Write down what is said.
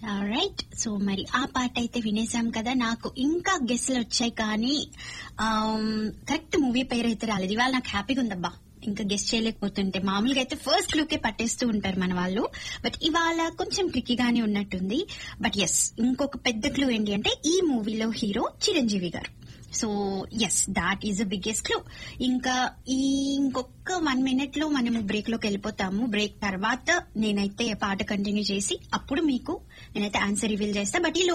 right so మరి ఆ పాట అయితే వినేసాం కదా నాకు ఇంకా గెస్ట్లు వచ్చాయి కానీ కరెక్ట్ మూవీ పేరు అయితే రాలేదు ఇవాళ నాకు హ్యాపీగా ఉందబ్బా ఇంకా గెస్ట్ చేయలేకపోతుంటే మామూలుగా అయితే ఫస్ట్ లుకే పట్టేస్తూ ఉంటారు మన వాళ్ళు బట్ ఇవాళ కొంచెం ట్రిక్కీగానే ఉన్నట్టుంది బట్ ఎస్ ఇంకొక పెద్ద క్లూ ఏంటి అంటే ఈ మూవీలో హీరో చిరంజీవి గారు so yes that is the biggest clue ఇంకా ఈ ఇంకొక వన్ మినిట్ లో మనము బ్రేక్ లోకి వెళ్ళిపోతాము బ్రేక్ తర్వాత నేనైతే పాట కంటిన్యూ చేసి అప్పుడు మీకు నేనైతే ఆన్సర్ రివీల్ చేస్తా బట్ ఈ